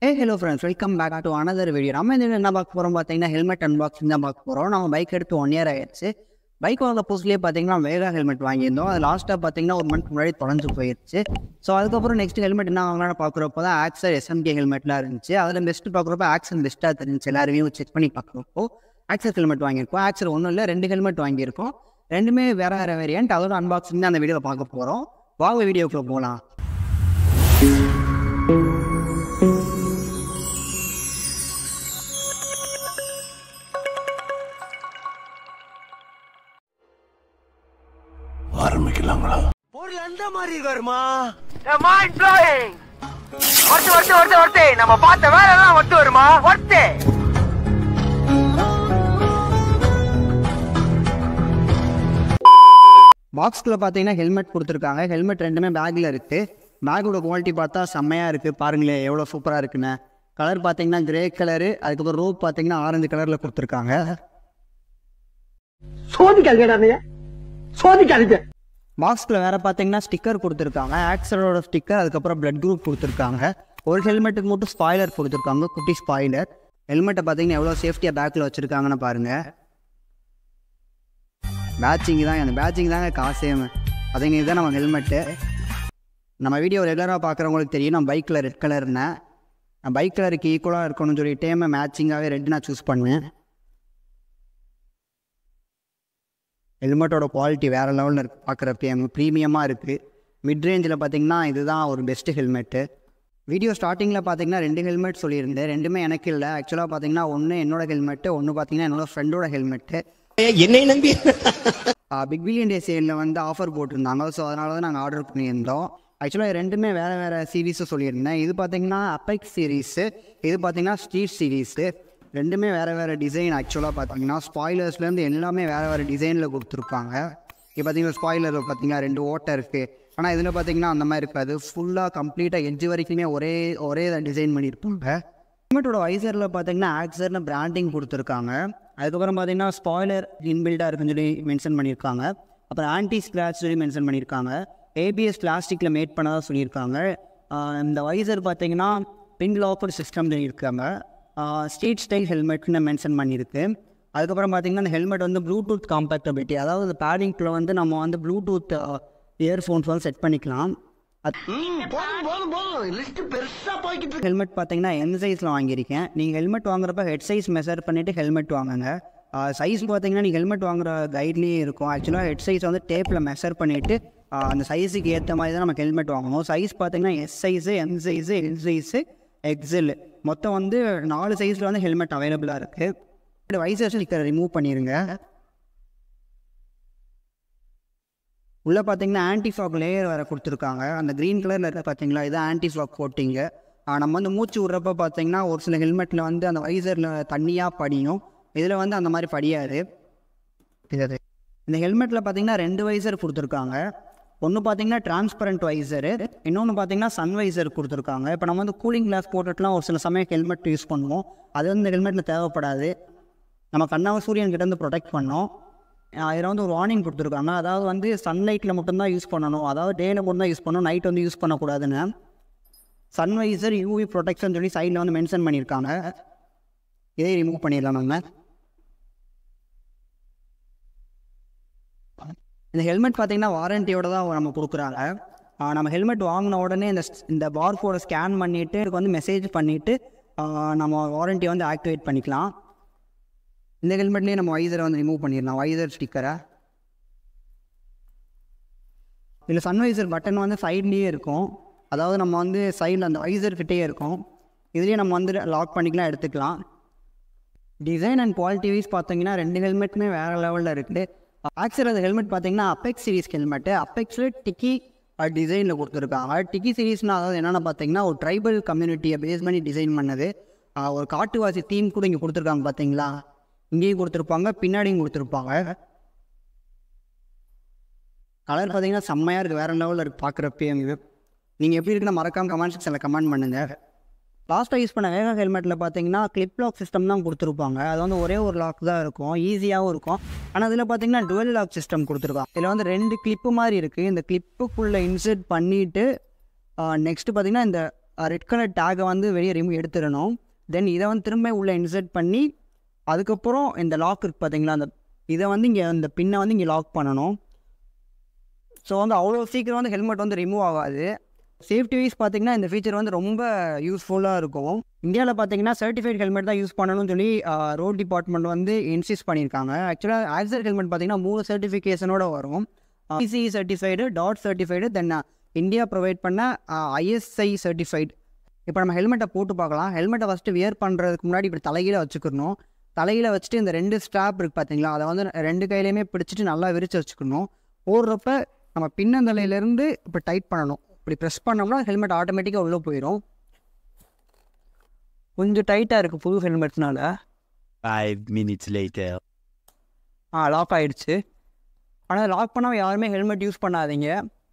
Hey hello friends welcome back to another video நம்ம இந்த video என்ன பார்க்க போகிறோம் பார்த்தீங்கன்னா ஹெல்மெட் அன்பாக்சிங் தான் பார்க்க போகிறோம் நம்ம பைக் எடுத்து ஒன் இயர் ஆயிடுச்சு பைக் வாங்க புதுசுலேயே பார்த்தீங்கன்னா வேகா ஹெல்மெட் வாங்கியிருந்தோம் அது லாஸ்ட்டாக பார்த்தீங்கன்னா ஒரு மந்த் முன்னாடி தொலைஞ்சு போயிடுச்சு ஸோ அதுக்கப்புறம் நெக்ஸ்ட் ஹெல்மெட் என்ன வாங்கலாம்னு பார்க்குறப்போ தான் ஆக்சர் எஸ்எம்கே ஹெல்மெட்லாம் இருந்துச்சு அதில் பெஸ்ட்டு பார்க்குறப்ப ஆக்சர் பெஸ்ட்டாக தெரிஞ்சு எல்லா ரிவ்யூ செக் பண்ணி பார்க்குறப்போ ஆக்சர் ஹெல்மெட் வாங்கியிருக்கோம் ஆக்சர் ஒன்றும் இல்லை ரெண்டு ஹெல்மெட் வாங்கியிருக்கோம் ரெண்டுமே வேற வேற வேரியன்ட் அதோட அன்பாக்சிங் தான் அந்த வீடியோவில் பார்க்க போகிறோம் வாங்க வீடியோக்குள்ளே போகலாம் ஆரம்பிக்கலாங்களா பொருள் அந்த மாதிரி இருக்காருமா மைண்ட் ப்ளோயிங் ஒருத்து ஒருத்து ஒருத்து ஒருத்து நம்ம பார்த்த வேலை எல்லாம் ஒத்து வருமா ஒருத்து பாக்ஸ்குள்ளே பார்த்தீங்கன்னா ஹெல்மெட் கொடுத்துருக்காங்க ஹெல்மெட் ரெண்டுமே பேக்கில் இருக்குது பேக்கோட குவாலிட்டி பார்த்தா செம்மையாக இருக்குது பாருங்களேன் எவ்வளோ சூப்பராக இருக்குன்னு கலர் பார்த்தீங்கன்னா கிரே கலரு அதுக்கப்புறம் ரோப் பார்த்தீங்கன்னா ஆரஞ்சு கலரில் கொடுத்துருக்காங்க சோதிக்காதீங்க சோதிக்காதீங்க பாக்ஸ்குள்ளே வேறு பார்த்தீங்கன்னா ஸ்டிக்கர் கொடுத்துருக்காங்க ஆக்சலோட ஸ்டிக்கர் அதுக்கப்புறம் பிளட் குரூப் கொடுத்துருக்காங்க ஒரு ஹெல்மெட்டுக்கு மட்டும் ஸ்பாய்லர் கொடுத்துருக்காங்க குட்டி ஸ்பாய்லர் ஹெல்மெட்டை பார்த்தீங்கன்னா எவ்வளோ சேஃப்டியாக பேக்கில் வச்சுருக்காங்கன்னு பாருங்கள் பேட்சிங் தான் அந்த பேட்சிங் தாங்க காசேம் அதுங்க இதுதான் நம்ம ஹெல்மெட்டு நம்ம வீடியோ ரெகுலராக பார்க்குறவங்களுக்கு தெரியும் நான் பைக்கில் ரெட் கலர்னேன் நான் பைக் கலருக்கு ஈக்குவலாக இருக்கணும்னு சொல்லிட்டு மேட்சிங்காகவே ரெட் நான் சூஸ் பண்ணுவேன் ஹெல்மெட்டோட குவாலிட்டி வேறு லெவலில் இருக்குது பார்க்குறப்ப ப்ரீமியமாக இருக்குது மிட் ரேஞ்சில் பார்த்தீங்கன்னா இதுதான் ஒரு பெஸ்ட்டு ஹெல்மெட்டு வீடியோ ஸ்டார்டிங்கில் பார்த்தீங்கன்னா ரெண்டு ஹெல்மெட் சொல்லியிருந்தேன் ரெண்டுமே எனக்கு இல்லை ஆக்சுவலாக பார்த்தீங்கன்னா ஒன்று என்னோட ஹெல்மெட்டு ஒன்று பார்த்தீங்கன்னா என்னோட ஃப்ரெண்டோட ஹெல்மெட்டு என்னை நம்பி பிக் பில்லியன் டே சேலில் வந்து ஆஃபர் போட்டிருந்தாங்க ஸோ அதனால தான் நாங்கள் ஆர்டர் பண்ணியிருந்தோம் ஆக்சுவலாக ரெண்டுமே வேறு வேறு சீரீஸும் சொல்லியிருந்தேன் இது பார்த்தீங்கன்னா அப்பெக்ஸ் சீரீஸு இது பார்த்தீங்கன்னா ஸ்ட்ரீட் சீரீஸு ரெண்டுமே வேறு வேறு டிசைன் ஆக்சுவலாக பார்த்தீங்கன்னா ஸ்பாய்லர்ஸ்லேருந்து எல்லாமே வேறு வேறு டிசைனில் கொடுத்துருப்பாங்க இப்போ பார்த்தீங்கன்னா ஸ்பாய்லரில் பார்த்தீங்கன்னா ரெண்டு ஓட்டை இருக்குது ஆனால் இதில் பார்த்தீங்கன்னா அந்த மாதிரி இருக்காது ஃபுல்லாக கம்ப்ளீட்டாக எட்ஜ் வரைக்குமே ஒரே ஒரே டிசைன் பண்ணியிருப்பாங்க ஹெல்மெட்டோட வைசரில் பார்த்தீங்கன்னா ஆக்சர்னு பிராண்டிங் கொடுத்துருக்காங்க அதுக்கப்புறம் பார்த்தீங்கன்னா ஸ்பாய்லர் இன்பில்டாக இருக்குன்னு சொல்லி மென்ஷன் பண்ணியிருக்காங்க அப்புறம் ஆன்டி ஸ்க்ராச் சொல்லி மென்ஷன் பண்ணியிருக்காங்க ஏபிஎஸ் பிளாஸ்டிக்கில் மேட் பண்ணதாக சொல்லியிருக்காங்க ஆஹ் இந்த வைசர் பார்த்தீங்கன்னா பின் லாக்கர் சிஸ்டம் இருக்காங்க ஸ்ட்ரீட் ஸ்டைல் ஹெல்மெட்னு மென்ஷன் பண்ணியிருக்கு அதுக்கப்புறம் பார்த்தீங்கன்னா இந்த ஹெல்மெட் வந்து ப்ளூடூத் காம்பேக்டபிலிட்டி அதாவது இந்த பேடிங்கில் வந்து நம்ம வந்து ப்ளூடூத் இயர்ஃபோன்ஸ் வந்து செட் பண்ணிக்கலாம் அது போதும் போதும் போதும் லிஸ்ட் பெருசா போய்கிட்டு இருக்கு. ஹெல்மெட் பார்த்தீங்கன்னா என் சைஸில் வாங்கியிருக்கேன் நீங்கள் ஹெல்மெட் வாங்குறப்ப ஹெட் சைஸ் மெஷர் பண்ணிவிட்டு ஹெல்மெட் வாங்குங்க சைஸ் பார்த்தீங்கன்னா நீங்கள் ஹெல்மெட் வாங்குற கைட்லேயே இருக்கும் ஆக்சுவலாக ஹெட் சைஸ் வந்து டேப்பில் மெஷர் பண்ணிவிட்டு அந்த சைஸுக்கு ஏற்ற மாதிரி தான் நமக்கு ஹெல்மெட் வாங்கணும் சைஸ் பார்த்தீங்கன்னா S size M size L size XL மொத்தம் வந்து நாலு சைஸில் வந்து ஹெல்மெட் அவைலபிளாக இருக்குது வைசர் ஸ்டிக்கர் ரிமூவ் பண்ணிடுங்க உள்ளே பார்த்தீங்கன்னா ஆன்டி ஃபாக் லேயர் வேறு கொடுத்துருக்காங்க அந்த க்ரீன் கலரில் இருக்க பார்த்தீங்களா இதான் ஆன்டி ஃபாக் கோட்டிங்கு நம்ம வந்து மூச்சு விட்றப்ப பார்த்தீங்கன்னா ஒரு சில ஹெல்மெட்டில் வந்து அந்த வைசரில் தண்ணியாக படியும் இதில் வந்து அந்த மாதிரி படியாது இது இந்த ஹெல்மெட்டில் பார்த்தீங்கன்னா ரெண்டு வைசர் கொடுத்துருக்காங்க ஒன்று பார்த்தீங்கன்னா டிரான்ஸ்பரண்ட் வைசரு இன்னொன்று பார்த்தீங்கன்னா சன் வைசர் கொடுத்துருக்காங்க இப்போ நம்ம வந்து கூலிங் கிளாஸ் போட்டுட்டுலாம் ஒரு சில சமயம் ஹெல்மெட் யூஸ் பண்ணுவோம் அது வந்து இந்த ஹெல்மெட்டில் தேவைப்படாது நம்ம கண்ணாவை சூரியன் கிட்ட இருந்து ப்ரொடெக்ட் பண்ணோம் இதில் வந்து ஒரு வார்னிங் கொடுத்துருக்காங்க அதாவது வந்து சன்லைட்டில் மட்டும்தான் யூஸ் பண்ணணும் அதாவது டேல மட்டும் தான் யூஸ் பண்ணணும் நைட் வந்து யூஸ் பண்ணக்கூடாதுன்னு சன்வைசர் யூவி ப்ரொடெக்ஷன் சொல்லி சைடில் வந்து மென்ஷன் பண்ணியிருக்காங்க இதை ரிமூவ் பண்ணிடலாம் நம்ம இந்த ஹெல்மெட் பார்த்தீங்கன்னா வாரண்டியோட தான் நம்ம கொடுக்குறாங்க ஆஹ் நம்ம ஹெல்மெட் வாங்கின உடனே இந்த இந்த பார் கோடை ஸ்கேன் பண்ணிவிட்டு இதுக்கு வந்து மெசேஜ் பண்ணிவிட்டு நம்ம வாரண்டியை வந்து ஆக்டிவேட் பண்ணிக்கலாம் இந்த ஹெல்மெட்லேயே நம்ம வைசரை வந்து ரிமூவ் பண்ணிடலாம் வைசர் ஸ்டிக்கரை இதில் சன்வைசர் பட்டன் வந்து சைட்லேயே இருக்கும் அதாவது நம்ம வந்து சைடில் அந்த வைசர் கிட்டேயே இருக்கும் இதுலேயே நம்ம வந்து லாக் பண்ணிக்கலாம் எடுத்துக்கலாம் டிசைன் அண்ட் குவாலிட்டி வைஸ் பார்த்தீங்கன்னா ரெண்டு ஹெல்மெட்டுமே வேறு லெவலில் இருக்குது ஆக்சுவலாக அந்த ஹெல்மெட் பார்த்தீங்கன்னா அப்பெக்ஸ் சீரிஸ் ஹெல்மெட்டு அப்பெக்ஸில் டிக்கி டிசைனில் கொடுத்துருக்காங்க டிக்கி சீரீஸ்னால் அதாவது என்னென்னு பார்த்தீங்கன்னா ஒரு ட்ரைபல் கம்யூனிட்டியை பேஸ் பண்ணி டிசைன் பண்ணது ஆஹ் ஒரு காட்டுவாசி தீம் கூட இங்கே கொடுத்துருக்காங்க பார்த்தீங்களா இங்கேயும் கொடுத்துருப்பாங்க பின்னாடியும் கொடுத்துருப்பாங்க கலர் பார்த்தீங்கன்னா செம்மையாக இருக்குது வேறு லெவலில் இருக்குது பார்க்குறப்பே இது நீங்கள் எப்படி இருக்குன்னு மறக்காம கமெண்ட் செக்ஷனில் கமெண்ட் பண்ணுங்கள் லாஸ்ட்டாக யூஸ் பண்ண வேகா ஹெல்மெட்டில் பார்த்தீங்கன்னா கிளிப் லாக் சிஸ்டம் தான் கொடுத்துருப்பாங்க அது வந்து ஒரே ஒரு லாக் தான் இருக்கும் ஈஸியாகவும் இருக்கும் ஆனால் இதில் பார்த்தீங்கன்னா டுவெல் லாக் சிஸ்டம் கொடுத்துருக்காங்க இதில் வந்து ரெண்டு கிளிப்பு மாதிரி இருக்குது இந்த கிளிப்புக்குள்ளே இன்சர்ட் பண்ணிவிட்டு நெக்ஸ்ட்டு பார்த்தீங்கன்னா இந்த ரெட் கலர் டேகை வந்து வெளியே ரிமூவ் எடுத்துடணும் தென் இதை வந்து திரும்ப உள்ளே இன்சர்ட் பண்ணி அதுக்கப்புறம் இந்த லாக் இருக்கு பார்த்தீங்களா அந்த இதை வந்து இங்கே இந்த பின்னை வந்து இங்கே லாக் பண்ணணும் ஸோ வந்து அவ்வளோ சீக்கிரம் வந்து ஹெல்மெட் வந்து ரிமூவ் ஆகாது சேஃப்டி வைஸ் பார்த்தீங்கன்னா இந்த ஃபீச்சர் வந்து ரொம்ப யூஸ்ஃபுல்லாக இருக்கும் இந்தியாவில் பார்த்தீங்கன்னா சர்டிஃபைட் ஹெல்மெட் தான் யூஸ் பண்ணணும்னு சொல்லி ரோட் டிபார்ட்மெண்ட் வந்து இன்சிஸ்ட் பண்ணியிருக்காங்க ஆக்சுவலாக ஆக்சர் ஹெல்மெட் பார்த்தீங்கன்னா மூணு சர்டிஃபிகேஷனோட வரும் ECE certified DOT certified then India provide பண்ண ஐஎஸ்ஐ சர்டிஃபைடு இப்போ நம்ம ஹெல்மெட்டை போட்டு பார்க்கலாம் ஹெல்மெட்டை ஃபஸ்ட்டு வியர் பண்ணுறதுக்கு முன்னாடி இப்படி தலைகீழ வச்சுக்கணும் தலையில் வச்சுட்டு இந்த ரெண்டு ஸ்ட்ராப் இருக்குது பார்த்தீங்களா அதை வந்து ரெண்டு கையிலையுமே பிடிச்சிட்டு நல்லா விரிச்சு வச்சுக்கணும் போடுறப்ப நம்ம பின்னந்தலையிலேருந்து இப்போ டைட் பண்ணணும் இப்படி ப்ரெஸ் பண்ணோம்னா ஹெல்மெட் ஆட்டோமேட்டிக்காக உள்ளே போயிடும் கொஞ்சம் டைட்டாக இருக்குது புது ஹெல்மெட்னால Five minutes later. ஆ லாக் ஆயிடுச்சு ஆனால் லாக் பண்ணாமல் யாருமே ஹெல்மெட் யூஸ் பண்ணாதீங்க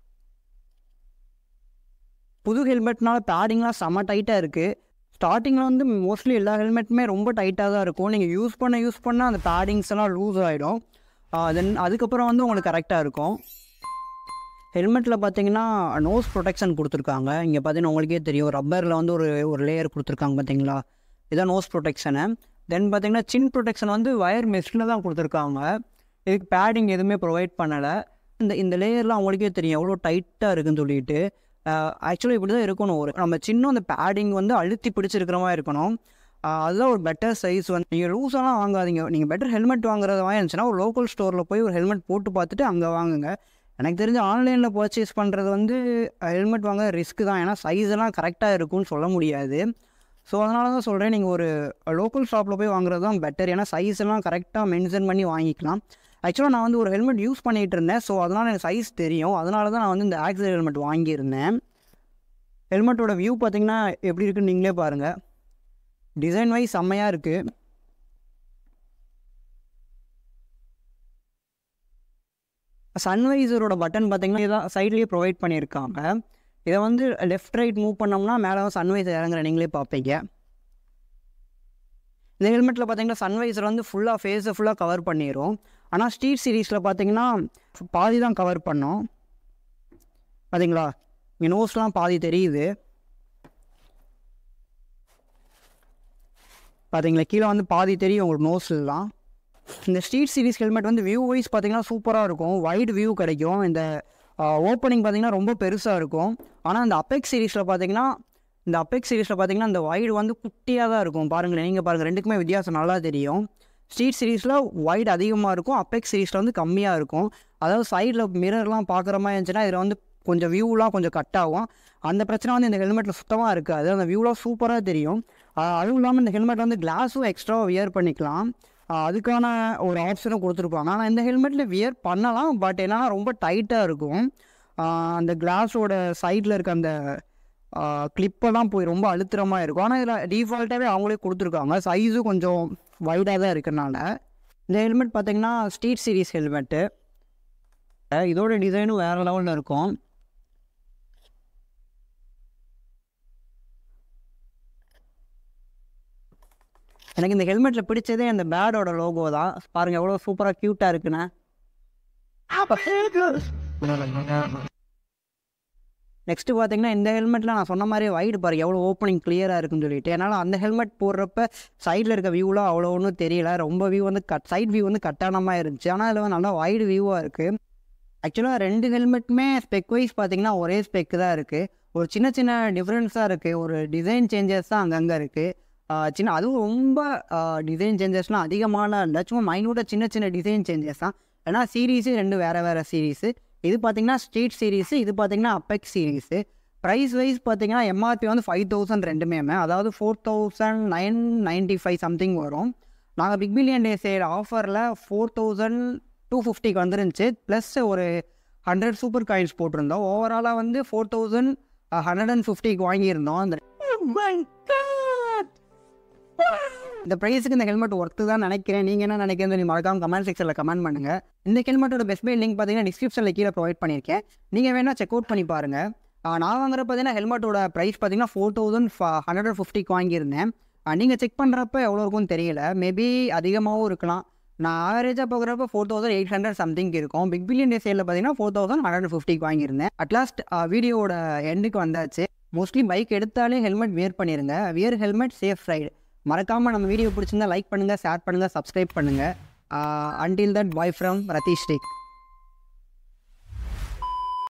புது ஹெல்மெட்னால பேடிங்லாம் செம்ம டைட்டாக இருக்குது ஸ்டார்டிங்கில் வந்து மோஸ்ட்லி எல்லா ஹெல்மெட்டுமே ரொம்ப டைட்டாக தான் இருக்கும் நீங்கள் யூஸ் பண்ண யூஸ் பண்ண அந்த பேடிங்ஸ் எல்லாம் லூஸ் ஆகிடும் தென் அதுக்கப்புறம் வந்து உங்களுக்கு கரெக்டாக இருக்கும் ஹெல்மெட்டில் பார்த்தீங்கன்னா நோஸ் ப்ரொடெக்ஷன் கொடுத்துருக்காங்க இங்கே பார்த்தீங்கன்னா உங்களுக்கே தெரியும் ரப்பரில் வந்து ஒரு ஒரு லேயர் கொடுத்துருக்காங்க பார்த்தீங்களா இதான் நோஸ் ப்ரொடெக்ஷனு தென் பார்த்தீங்கன்னா சின் ப்ரொடெக்ஷன் வந்து வயர் மெஷினில் தான் கொடுத்துருக்காங்க இதுக்கு பேடிங் எதுவுமே ப்ரொவைட் பண்ணலை இந்த இந்த லேயர்லாம் உங்களுக்கே தெரியும் எவ்வளோ டைட்டாக இருக்குன்னு சொல்லிட்டு ஆக்சுவலி இப்படி தான் இருக்கணும் ஒரு நம்ம சின்ன அந்த பேடிங் வந்து அழுத்தி பிடிச்சிருக்கிற மாதிரி இருக்கணும் ஆஹ் அதுதான் ஒரு பெட்டர் சைஸ் வந்து நீங்கள் லூஸெல்லாம் வாங்காதீங்க நீங்கள் பெட்டர் ஹெல்மெட் வாங்குறது வாங்கிச்சுன்னா ஒரு லோக்கல் ஸ்டோரில் போய் ஒரு ஹெல்மெட் போட்டு பார்த்துட்டு அங்கே வாங்குங்க எனக்கு தெரிஞ்சு ஆன்லைனில் பர்ச்சேஸ் பண்ணுறது வந்து ஹெல்மெட் வாங்க ரிஸ்க் தான் ஏன்னா சைஸ் எல்லாம் கரெக்டாக இருக்கும்னு சொல்ல முடியாது ஸோ அதனால தான் சொல்கிறேன் நீங்கள் ஒரு லோக்கல் ஷாப்பில் போய் வாங்குறது தான் பெட்டர் ஏன்னா சைஸ் எல்லாம் கரெக்டாக மென்ஷன் பண்ணி வாங்கிக்கலாம் ஆக்சுவலாக நான் வந்து ஒரு ஹெல்மெட் யூஸ் பண்ணிகிட்டு இருந்தேன் ஸோ அதனால் எனக்கு சைஸ் தெரியும் அதனால தான் நான் வந்து இந்த ஆக்சிடென்ட் ஹெல்மெட் வாங்கியிருந்தேன் ஹெல்மெட்டோட வியூ பார்த்தீங்கன்னா எப்படி இருக்குன்னு நீங்களே பாருங்கள் டிசைன் வைஸ் செம்மையாக இருக்குது சன்வைசரோட பட்டன் பார்த்தீங்கன்னா இதான் சைட்லேயே ப்ரொவைட் பண்ணியிருக்காங்க இதை வந்து லெஃப்ட் ரைட் மூவ் பண்ணோம்னா மேலே சன்வைசர் இறங்குற நீங்களே பார்ப்பீங்க இந்த ஹெல்மெட்டில் பார்த்தீங்கன்னா சன்வைசர் வந்து ஃபுல்லாக ஃபேஸை ஃபுல்லாக கவர் பண்ணிடும் ஆனால் ஸ்ட்ரீட் சீரீஸில் பார்த்தீங்கன்னா பாதி தான் கவர் பண்ணோம் பார்த்தீங்களா இங்கே நோஸ்லாம் பாதி தெரியுது பார்த்தீங்களா கீழே வந்து பாதி தெரியும் உங்களுக்கு நோஸ்லாம் இந்த ஸ்ட்ரீட் சீரிஸ் ஹெல்மெட் வந்து வியூ வைஸ் பார்த்தீங்கன்னா சூப்பராக இருக்கும் வைடு வியூ கிடைக்கும் இந்த ஓப்பனிங் பார்த்தீங்கன்னா ரொம்ப பெருசாக இருக்கும் ஆனால் இந்த அப்பெக்ஸ் சீரிஸில் பார்த்தீங்கன்னா இந்த அப்பெக்ஸ் சீரிஸில் பார்த்தீங்கன்னா இந்த வைடு வந்து குட்டியாக தான் இருக்கும் பாருங்களேன் நீங்கள் பாருங்கள் ரெண்டுக்குமே வித்தியாசம் நல்லா தெரியும் ஸ்ட்ரீட் சீரிஸில் வைடு அதிகமாக இருக்கும் அப்பெக்ஸ் சீரிஸில் வந்து கம்மியாக இருக்கும் அதாவது சைடில் மிரர்லாம் பார்க்குற மாதிரி இருந்துச்சுன்னா இதில் வந்து கொஞ்சம் வியூலாம் கொஞ்சம் கட் ஆகும் அந்த பிரச்சனை வந்து இந்த ஹெல்மெட்டில் சுத்தமாக இருக்காது அந்த வியூலாம் சூப்பராக தெரியும் ஆஹ் அதுவும் இல்லாமல் இந்த ஹெல்மெட் வந்து கிளாஸும் எக்ஸ்ட்ரா வியர் பண்ணிக்கலாம் ஆஹ் அதுக்கான ஒரு ஆப்ஷனும் கொடுத்துருப்பாங்க ஆனால் இந்த ஹெல்மெட்டில் வியர் பண்ணலாம் பட் என்னன்னா ரொம்ப டைட்டாக இருக்கும் ஆஹ் அந்த கிளாஸோட சைடில் இருக்க அந்த கிளிப்பெல்லாம் போய் ரொம்ப அழுத்துறமாக இருக்கும் ஆனால் இதில் டிஃபால்ட்டாகவே அவங்களே கொடுத்துருக்காங்க சைஸும் கொஞ்சம் வைடாக தான் இருக்கறனால இந்த ஹெல்மெட் பார்த்தீங்கன்னா ஸ்ட்ரீட் சீரிஸ் ஹெல்மெட்டு இதோட டிசைனும் வேறு லெவலில் இருக்கும் எனக்கு இந்த ஹெல்மெட்டில் பிடிச்சதே அந்த பேடோட லோகோ தான் பாருங்கள் எவ்வளோ சூப்பராக க்யூட்டாக இருக்குண்ணே நெக்ஸ்ட்டு பார்த்தீங்கன்னா இந்த ஹெல்மெட்டில் நான் சொன்ன மாதிரி வைடு பாரு எவ்வளோ ஓப்பனிங் கிளியராக இருக்குன்னு சொல்லிட்டு என்னால் அந்த ஹெல்மெட் போடுறப்ப சைடில் இருக்க வியூலாம் அவ்வளோ ஒன்றும் தெரியல ரொம்ப வியூ வந்து கட் சைட் வியூ வந்து கட்டானமாக இருந்துச்சு ஆனால் இதில் வந்து நல்லா வைடு வியூவாக இருக்குது ஆக்சுவலாக ரெண்டு ஹெல்மெட்டுமே ஸ்பெக் வைஸ் பார்த்தீங்கன்னா ஒரே ஸ்பெக் தான் இருக்குது ஒரு சின்ன சின்ன டிஃப்ரென்ஸாக இருக்குது ஒரு டிசைன் சேஞ்சஸ் தான் அங்கங்கே இருக்குது சின்ன அதுவும் ரொம்ப டிசைன் சேஞ்சஸ்லாம் அதிகமான இல்லை சும்மா மைனூட்டாக சின்ன சின்ன டிசைன் சேஞ்சஸ் தான் ஏன்னா சீரீஸு ரெண்டு வேறு வேறு சீரீஸு இது பார்த்தீங்கன்னா ஸ்ட்ரீட் சீரீஸு இது பார்த்தீங்கன்னா அப்பெக்ஸ் சீரீஸு ப்ரைஸ் வைஸ் பார்த்தீங்கன்னா எம்ஆர்பி வந்து ஃபைவ் தௌசண்ட் ரெண்டுமே அதாவது four thousand nine ninety five something வரும் நாங்கள் பிக் பில்லியன் டே சேல் ஆஃபரில் ஃபோர் தௌசண்ட் டூ ஃபிஃப்டிக்கு வந்துருந்துச்சு ப்ளஸ் ஒரு ஹண்ட்ரட் சூப்பர் காயின்ஸ் போட்டிருந்தோம் ஓவராலாக வந்து ஃபோர் தௌசண்ட் ஹண்ட்ரட் அண்ட் ஃபிஃப்டிக்கு வாங்கியிருந்தோம் அந்த இந்த ப்ரைஸுக்கு இந்த ஹெல்மெட் ஒர்த்து தான் நினைக்கிறேன் நீங்கள் என்ன நினைக்கிறேன் நீ மறக்காம கமெண்ட் செக்ஷனில் கமெண்ட் பண்ணுங்கள் இந்த ஹெல்மெட்டோட பெஸ்ட் பை லிங்க் பார்த்தீங்கன்னா டிஸ்கிரிப்ஷனில் கீழே ப்ரொவைட் பண்ணியிருக்கேன் நீங்கள் வேணால் செக் அவுட் பண்ணி பாருங்கள் ஆஹ் நான் வாங்குற பார்த்தீங்கன்னா ஹெல்மெட்டோட ப்ரைஸ் பார்த்தீங்கன்னா ஃபோர் தௌசண்ட் ஹண்ட்ரட் அண்ட் ஃபிஃப்டிக்கு வாங்கியிருந்தேன் நீங்கள் செக் பண்ணுறப்ப எவ்வளோ இருக்கும்னு தெரியல மேபி அதிகமாகவும் இருக்கலாம் நான் ஆவரேஜாக பார்க்குறப்ப four thousand eight hundred something இருக்கும் பிக் பில்லியன் டே சேலில் பார்த்தீங்கன்னா ஃபோர் தௌசண்ட் ஹண்ட்ரட் ஃபிஃப்டிக்கு வாங்கியிருந்தேன் அட்லாஸ்ட் வீடியோவோட எண்டுக்கு வந்தாச்சு மோஸ்ட்லி பைக் எடுத்தாலே ஹெல்மெட் வியர் பண்ணிடுங்க வியர் ஹெல்மெட் சேஃப் ரைடு மறக்காமல் நம்ம வீடியோ பிடிச்சிருந்தா லைக் பண்ணுங்கள் ஷேர் பண்ணுங்கள் சப்ஸ்கிரைப் பண்ணுங்கள் until that bye from Ratheesh take